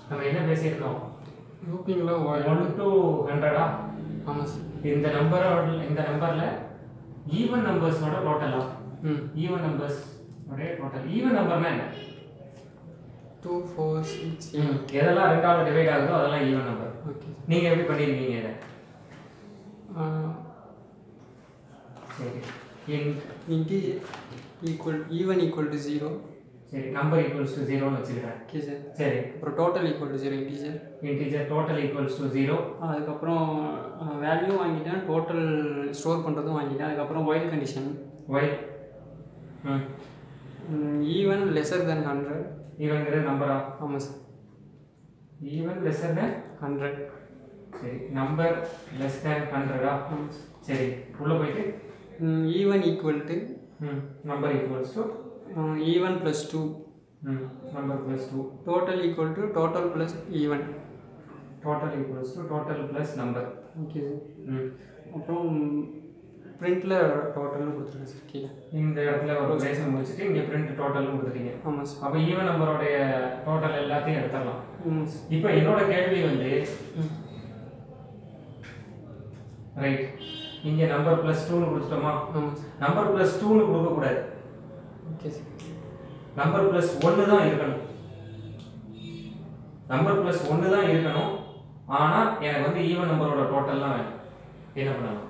நம்ம என்ன பேசியிருந்தோம் லூப்பிங்கில் ஒன் டு ஹண்ட்ரடா ஆமாம் சார் இந்த நம்பரோட இந்த நம்பரில் ஈவன் நம்பர்ஸோட டோட்டலா ம் ஈவன் நம்பர்ஸ் உடைய டோட்டல் ஈவன் நம்பர்னா என்ன டூ ஃபோர் சிக்ஸ் எதெல்லாம் ரெண்டாவது டிவைட் ஆகுதோ அதெல்லாம் ஈவன் நம்பர் ஓகே நீங்கள் எப்படி பண்ணியிருக்கீங்க இதை சரி in integer equal even equal to zero சரி நம்பர் ஈக்குவல்ஸ் டு ஜீரோன்னு வச்சுக்கிறேன் ஓகே சார் சரி அப்புறம் total equal to zero integer integer total equals to zero அதுக்கப்புறம் வேல்யூ வாங்கிட்டேன் டோட்டல் ஸ்டோர் பண்ணுறதும் வாங்கிட்டேன் அதுக்கப்புறம் while condition why hmm even lesser than hundred ஈவன்கிறது நம்பரா ஆமாம் sir even lesser than hundred சரி நம்பர் லெஸ் தேன் ஹண்ட்ரடா ஆமாம் சார் சரி உள்ளே போயிட்டு even equal to hmm number equals to even plus two hmm number plus two total equal to total plus even total equals to total plus number okay sir hmm அப்புறம் பிரிண்டில் டோட்டல்னு கொடுத்துருக்கேன் sir கீழே இந்த இடத்துல ஒரு relation முடிச்சுட்டு இங்கே print டோட்டலும் கொடுத்துட்டீங்க ஆமாம் சார் அப்போ ஈவன் நம்பரோடைய டோட்டல் எல்லாத்தையும் எடுத்துடலாம் ஆமாம் சார் இப்போ என்னோட கேள்வி வந்து ம் ரைட் இங்கே நம்பர் ப்ளஸ் டூன்னு கொடுத்துட்டோமா ஆமாம் சார் நம்பர் ப்ளஸ் டூன்னு கொடுக்கக்கூடாது ஓகே சார் நம்பர் ப்ளஸ் ஒன்று தான் இருக்கணும் நம்பர் ப்ளஸ் ஒன்று தான் இருக்கணும் ஆனால் எனக்கு வந்து ஈவன் நம்பரோட டோட்டல்லாம் வேணும் என்ன பண்ணலாம்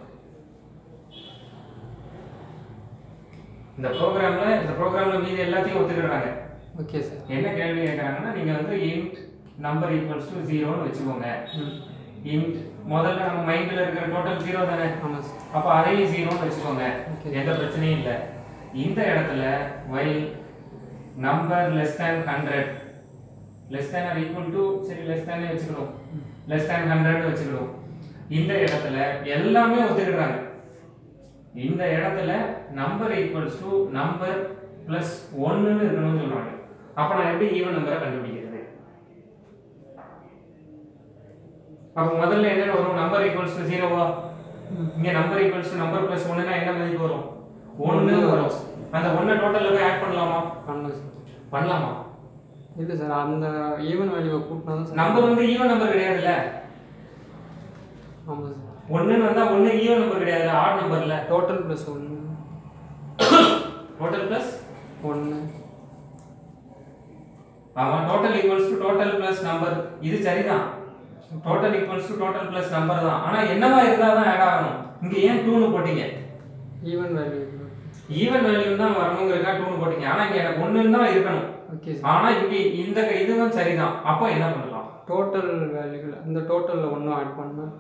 இந்த ப்ரோக்ராமில் இந்த ப்ரோக்ராமில் மீதி எல்லாத்தையும் ஒத்துக்கிடுறாங்க ஓகே சார் என்ன கேள்வி கேட்குறாங்கன்னா நீங்கள் வந்து இன்ட் நம்பர் ஈக்குவல்ஸ் டு ஜீரோன்னு வச்சுக்கோங்க ம் இன்ட் முதல்ல நம்ம மைண்டில் இருக்கிற டோட்டல் ஜீரோ தானே ஆமாம் சார் அப்போ அதையும் ஜீரோன்னு வச்சுக்கோங்க Okay. எந்த பிரச்சனையும் இல்லை இந்த இடத்துல while number less than hundred less than or equal to சரி லெஸ் தேனே வச்சுக்கணும் லெஸ் தேன் ஹண்ட்ரட் வச்சுக்கணும் இந்த இடத்துல எல்லாமே ஒத்துக்கிடுறாங்க இந்த இடத்துல number equals to number plus ஒன்றுன்னு இருக்கணும்னு சொல்றாங்க அப்போ நான் எப்படி ஈவன் நம்பரை கண்டுபிடிக்கிறது அப்போ முதல்ல என்ன வரும் நம்பர் ஈக்குவல்ஸ் டு ஜீரோவா இங்க number equals to number plus ஒன்றுனா என்ன மதிப்பு வரும் ஒன்று வரும் அந்த ஒன்றை டோட்டலில் போய் ஆட் பண்ணலாமா பண்ணலாம் சார் பண்ணலாமா இல்லை சார் அந்த ஈவன் வேல்யூவை கூட்டினா தான் சார் நம்பர் வந்து ஈவன் நம்பர் கிடையாதுல்ல ஆமாம் சார் ஒன்றுன்னு வந்தால் ஒன்று ஈவன் நம்பர் கிடையாது ஆட் நம்பர்ல டோட்டல் ப்ளஸ் ஒன்று டோட்டல் பிளஸ் ஒன்று ஆமாம் total equals to total plus number இது சரிதான் total equals to total plus number தான் ஆனால் என்னவா இருந்தால் தான் ஆட் ஆகணும் இங்கே ஏன் டூன்னு போட்டீங்க ஈவன் வேல்யூ ஈவன் வேல்யூ தான் வரணுங்கிறக்கா டூன்னு போட்டீங்க ஆனால் இங்கே எனக்கு ஒன்றுன்னு தான் இருக்கணும் ஓகே சார் ஆனால் இங்கே இந்த இதுவும் சரிதான் அப்போ என்ன பண்ணலாம் டோட்டல் வேல்யூவில் இந்த டோட்டலில் ஒன்றும் ஆட் பண்ணால்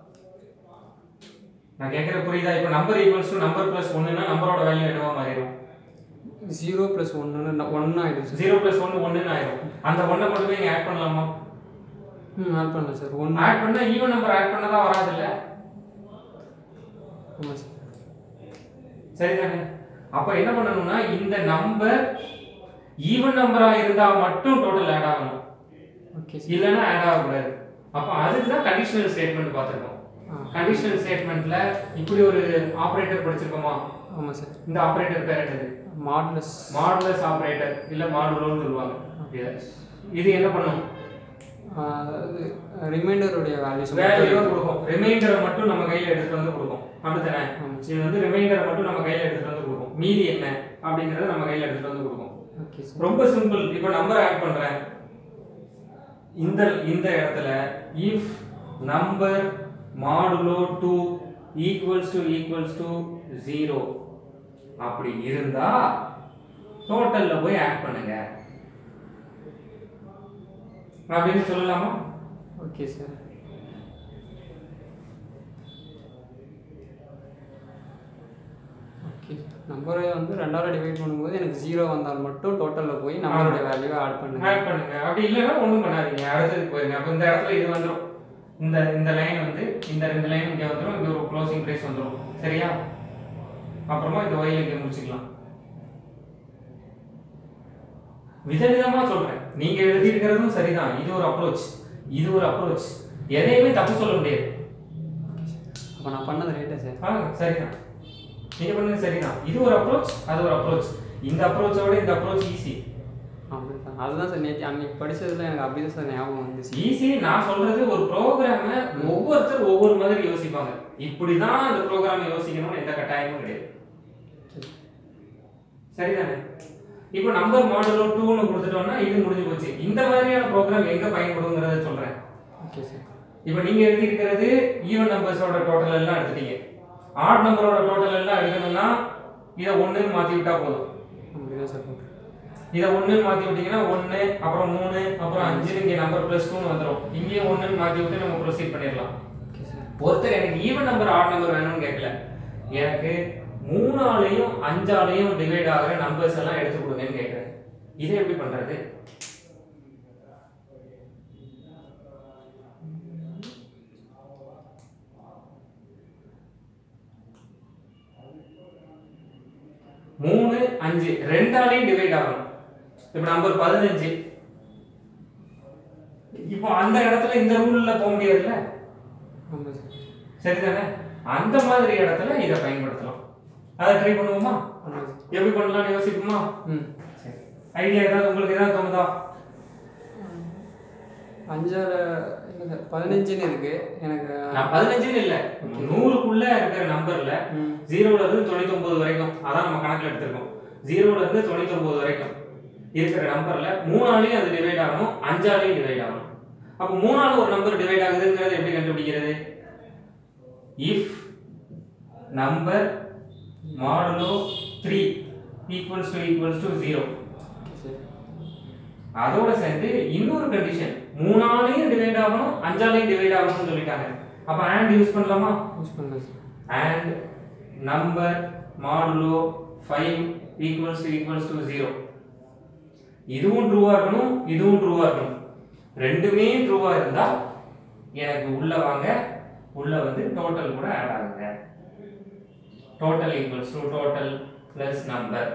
நான் கேட்குற புரியுதா இப்போ number equals to number plus ஒன்றுனா நம்பரோட வேல்யூ என்னவா மாறிடும் ஜீரோ ப்ளஸ் ஒன்றுன்னு ஒன்று ஆகிடும் சார் ஜீரோ ப்ளஸ் ஒன்று ஒன்றுன்னு ஆயிடும் அந்த ஒன்றை கொண்டு போய் இங்கே ஆட் பண்ணலாமா ம் ஆட் பண்ணலாம் சார் ஒன்று ஆட் பண்ணால் ஈவன் நம்பர் ஆட் பண்ணதா வராதுல்ல ஆமாம் சார் சரிதானே அப்போ என்ன பண்ணணும்னா இந்த நம்பர் ஈவன் நம்பராக இருந்தால் மட்டும் டோட்டல் ஆட் ஆகணும் ஓகே சார் இல்லைன்னா ஆட் ஆகக்கூடாது அப்போ அதுக்கு தான் கண்டிஷனல் ஸ்டேட்மெண்ட் பார்த்துருக்கோம் ஆ கண்டிஷனல் ஸ்டேட்மெண்ட்ல இப்படி ஒரு ஆப்ரேட்டர் படிச்சிருக்கோமா ஆமாம் சார் இந்த ஆப்ரேட்டர் பேர் என்னது மாட்லஸ் மாடுலஸ் ஆப்ரேட்டர் இல்ல மாடுலோன்னு சொல்லுவாங்க இது. இது என்ன பண்ணும் அதாவது ரிமைண்டருடைய வேல்யூஸ் வேல்யூ கொடுக்கும் ரிமைண்டரை மட்டும் நம்ம கையில எடுத்துட்டு வந்து கொடுக்கும் அப்படித்தானே ஆமாம் இது வந்து ரிமைண்டரை மட்டும் நம்ம கையில எடுத்துட்டு வந்து கொடுக்கும் மீதி என்ன அப்படிங்கறத நம்ம கையில எடுத்துட்டு வந்து கொடுக்கும் ஓகே சார் ரொம்ப சிம்பிள் இப்போ நம்பர் ஆட் பண்றேன் இந்த இந்த இடத்துல if number modulo two equals to equals to zero அப்படி இருந்தா டோட்டல்ல போய் ஆட் பண்ணுங்க அப்படின்னு சொல்லலாமா ஓகே சார் ஓகே நம்பரை வந்து ரெண்டாவது டிவைட் பண்ணும்போது எனக்கு ஜீரோ வந்தால் மட்டும் டோட்டலில் போய் நம்பரோட வேல்யூவை ஆட் பண்ணுங்க ஆட் பண்ணுங்க அப்படி இல்லைன்னா ஒன்றும் பண்ணாதீங்க அடுத்ததுக்கு போயிருங்க அப்போ இந்த இடத்துல இது வந்துடும் இந்த இந்த லைன் வந்து இந்த ரெண்டு லைன் இங்கே வந்துடும் இங்கே ஒரு க்ளோசிங் ப்ரைஸ் வந்துடும் சரியா அப்புறமா இந்த ஒயில் இங்கே முடிச்சுக்கலாம் விதவிதமா சொல்றேன் நீங்க எழுதியிருக்கிறதும் சரிதான் இது ஒரு அப்ரோச் இது ஒரு அப்ரோச் எதையுமே தப்பு சொல்ல முடியாது அப்போ நான் பண்ணது ரைட்டா சார் ஆ சரிதான் நீங்க பண்ணது சரிதான் இது ஒரு அப்ரோச் அது ஒரு அப்ரோச் இந்த அப்ரோச்சோட இந்த அப்ரோச் ஈஸி அப்படி தான் அதுதான் சார் நேற்று அன்னைக்கு படிச்சதுல எனக்கு அப்படி தான் சார் ஞாபகம் வந்துச்சு ஈஸி நான் சொல்றது ஒரு ப்ரோக்ராம ஒவ்வொருத்தர் ஒவ்வொரு மாதிரி யோசிப்பாங்க இப்படிதான் அந்த ப்ரோக்ராம் யோசிக்கணும்னு எந்த கட்டாயமும் கிடையாது சரிதானே இப்போ நம்பர் மாடலோ டூன்னு கொடுத்துட்டோம்னா இது முடிஞ்சு போச்சு இந்த மாதிரியான ப்ரோக்ராம் எங்க பயன்படுங்கிறத சொல்றேன் ஓகே சார் இப்போ நீங்க எழுதியிருக்கிறது ஈவன் நம்பர்ஸோட டோட்டல் எல்லாம் எடுத்துட்டீங்க ஆட் நம்பரோட டோட்டல் எல்லாம் எடுக்கணும்னா இதை ஒண்ணுன்னு மாத்தி விட்டா போதும் அப்படி தான் சார் பண்ணுறேன் இதை ஒண்ணுன்னு மாத்தி விட்டீங்கன்னா ஒண்ணு அப்புறம் மூணு அப்புறம் அஞ்சு இங்க நம்பர் பிளஸ் டூன்னு வந்துடும் இங்கேயே ஒண்ணுன்னு மாத்தி விட்டு நம்ம ப்ரொசீட் பண்ணிடலாம் ஓகே சார் ஒருத்தர் எனக்கு ஈவன் நம்பர் ஆட் நம்பர் வேணும்னு கேட்கல எனக்கு மூணாலையும் அஞ்சாலையும் டிவைட் ஆகிற நம்பர்ஸ் எல்லாம் எடுத்து கொடுங்கன்னு கேட்குறேன் இதை எப்படி பண்றது மூணு அஞ்சு ரெண்டாலையும் டிவைட் ஆகணும் இப்போ நம்பர் பதினஞ்சு இப்போ அந்த இடத்துல இந்த ரூல்ல போக முடியாதுல்ல ஆமாம் சார் சரிதானே அந்த மாதிரி இடத்துல இதை பயன்படுத்தலாம் அதை ட்ரை பண்ணுவோமா ஆமாம் சார் எப்படி பண்ணலாம்னு யோசிப்போமா ம் சரி ஐடியா ஏதாவது உங்களுக்கு ஏதாவது தோணுதா அஞ்சால இல்லை சார் பதினஞ்சுன்னு இருக்கு எனக்கு நான் பதினஞ்சுன்னு இல்ல நூறுக்குள்ள இருக்கிற நம்பர்ல ம் ஜீரோல இருந்து தொண்ணூத்தி ஒன்பது வரைக்கும் அதான் நம்ம கணக்குல எடுத்திருக்கோம் ஜீரோல இருந்து தொண்ணூத்தி ஒன்பது வரைக்கும் இருக்கிற நம்பர்ல மூணாலையும் அது டிவைட் ஆகணும் அஞ்சாலையும் டிவைட் ஆகணும் அப்போ மூணால ஒரு நம்பர் டிவைட் ஆகுதுங்கிறத எப்படி கண்டுபிடிக்கிறது if number modulo three equals to equals to zero okay sir அதோட சேர்ந்து இன்னொரு கண்டிஷன் மூணாலையும் டிவைட் ஆகணும் அஞ்சாலையும் டிவைட் ஆகணும்னு சொல்லிட்டாங்க அப்ப and யூஸ் பண்ணலாமா யூஸ் பண்ணலாம் sir and number modulo five equals to equals to zero இதுவும் ட்ரூவா இருக்கணும் இதுவும் ட்ரூவா இருக்கணும் ரெண்டுமே ட்ரூவா இருந்தா எனக்கு உள்ள வாங்க உள்ள வந்து டோட்டல் கூட ஆட் ஆகுங்க total equals to total plus number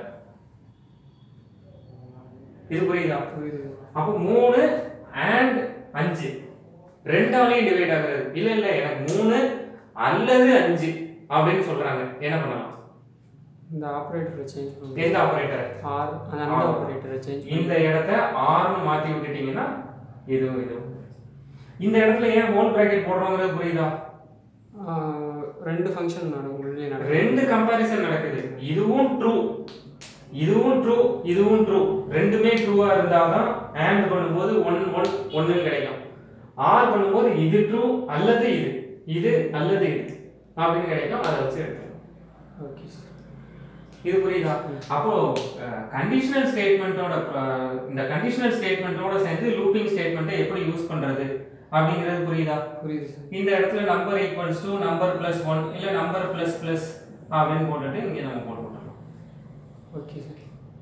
இது புரியுதா புரியுது அப்போ மூணு அண்ட் அஞ்சு ரெண்டாலையும் டிவைட் ஆகுறது இல்ல இல்ல எனக்கு மூணு அல்லது அஞ்சு அப்படின்னு சொல்றாங்க என்ன பண்ணலாம் இந்த ஆப்ரேட்டரை சேஞ்ச் பண்ணுங்க எந்த ஆபரேட்டர் ஆர் அந்த அந்த ஆப்ரேட்டரை சேஞ்ச் இந்த இடத்த ஆறுன்னு மாத்தி விட்டுட்டீங்கன்னா இது இது இந்த இடத்துல ஏன் ஹோல் பிராக்கெட் போடுறோங்கிறது புரியுதா ரெண்டு ஃபங்க்ஷன் நடக்கும் உள்ளே நடக்கும் ரெண்டு கம்பாரிசன் நடக்குது இதுவும் ட்ரூ இதுவும் ட்ரூ இதுவும் ட்ரூ ரெண்டுமே ட்ரூவா இருந்தாதான் ஆண்ட் பண்ணும்போது ஒன் ஒன் ஒன்னு கிடைக்கும் ஆர் பண்ணும்போது இது ட்ரூ அல்லது இது இது அல்லது இது அப்படின்னு கிடைக்கும் அதை வச்சு எடுத்துக்கலாம் ஓகே சார் இது புரியுதா அப்போ கண்டிஷனல் ஸ்டேட்மெண்ட்டோட இந்த கண்டிஷனல் ஸ்டேட்மெண்ட்டோட சேர்ந்து லூப்பிங் ஸ்டேட்மெண்ட்டை எப்படி யூஸ் பண்றது அப்படிங்கிறது புரியுதா புரியுது சார் இந்த இடத்துல number equals to number plus one இல்லை நம்பர் பிளஸ் பிளஸ் அப்படின்னு போட்டுட்டு இங்கே நம்ம போட்டு விட்டுறோம் ஓகே சார்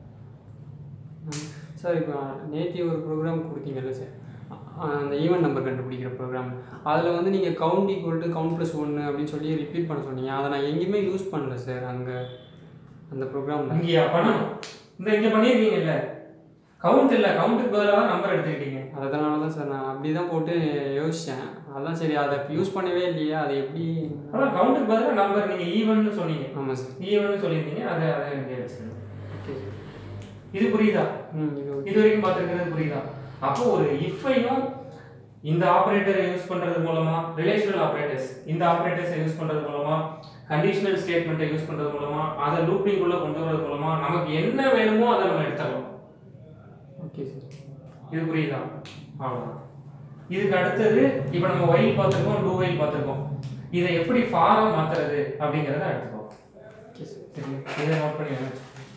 சார் இப்போ நேற்று ஒரு ப்ரோக்ராம் கொடுத்தீங்கல்ல சார் அ- அந்த ஈவெண்ட் நம்பர் கண்டுபிடிக்கிற ப்ரோக்ராம் அதில் வந்து நீங்கள் count equal to count plus ஒன்று அப்படின்னு சொல்லி ரிப்பீட் பண்ண சொன்னீங்க அதை நான் எங்கேயுமே யூஸ் பண்ணல சார் அங்கே அந்த ப்ரோக்ராமில் இங்கேயா பண்ணணும் இந்த இங்கே பண்ணியிருக்கீங்கல்ல கவுண்ட் இல்லை கவுண்ட்டுக்கு பதிலாக நம்பர் எடுத்துக்கிட்டீங்க அதனால தான் சார் நான் அப்படி தான் போட்டு யோசித்தேன் அதான் சரி அதை யூஸ் பண்ணவே இல்லையே அது எப்படி அதான் கவுண்ட்டுக்கு பதிலாக நம்பர் நீங்கள் ஈவன்னு சொன்னீங்க ஆமாம் சார் ஈவன்னு சொல்லியிருந்தீங்க அதை அதை இங்கே வச்சுக்கணும் ஓகே சார் இது புரியுதா ம் இது ஓகே இது வரைக்கும் பார்த்துருக்கிறது புரியுதா அப்போ ஒரு இஃப்பையும் இந்த ஆபரேட்டரை யூஸ் பண்றது மூலமா ரிலேஷனல் ஆபரேட்டர்ஸ் இந்த ஆபரேட்டர்ஸை யூஸ் பண்றது மூலமா கண்டிஷனல் ஸ்டேட்மெண்ட்டை யூஸ் பண்றது மூலமா அதை லூப்பிங் உள்ள கொண்டு வரது மூலமா நமக்கு என்ன வேணுமோ அதை நம்ம எடுத்துடலாம் ஓகே சார் இது புரியுதா அவ்வளவுதான் இதுக்கு அடுத்தது இப்போ நம்ம ஒயில் பார்த்துருக்கோம் டூ ஒயில் பார்த்துருக்கோம் இதை எப்படி ஃபாரம் மாத்துறது அப்படிங்கிறத எடுத்துக்கோம் ஓகே சார் சரி இதை நோட் பண்ணி வச்சுக்கோங்க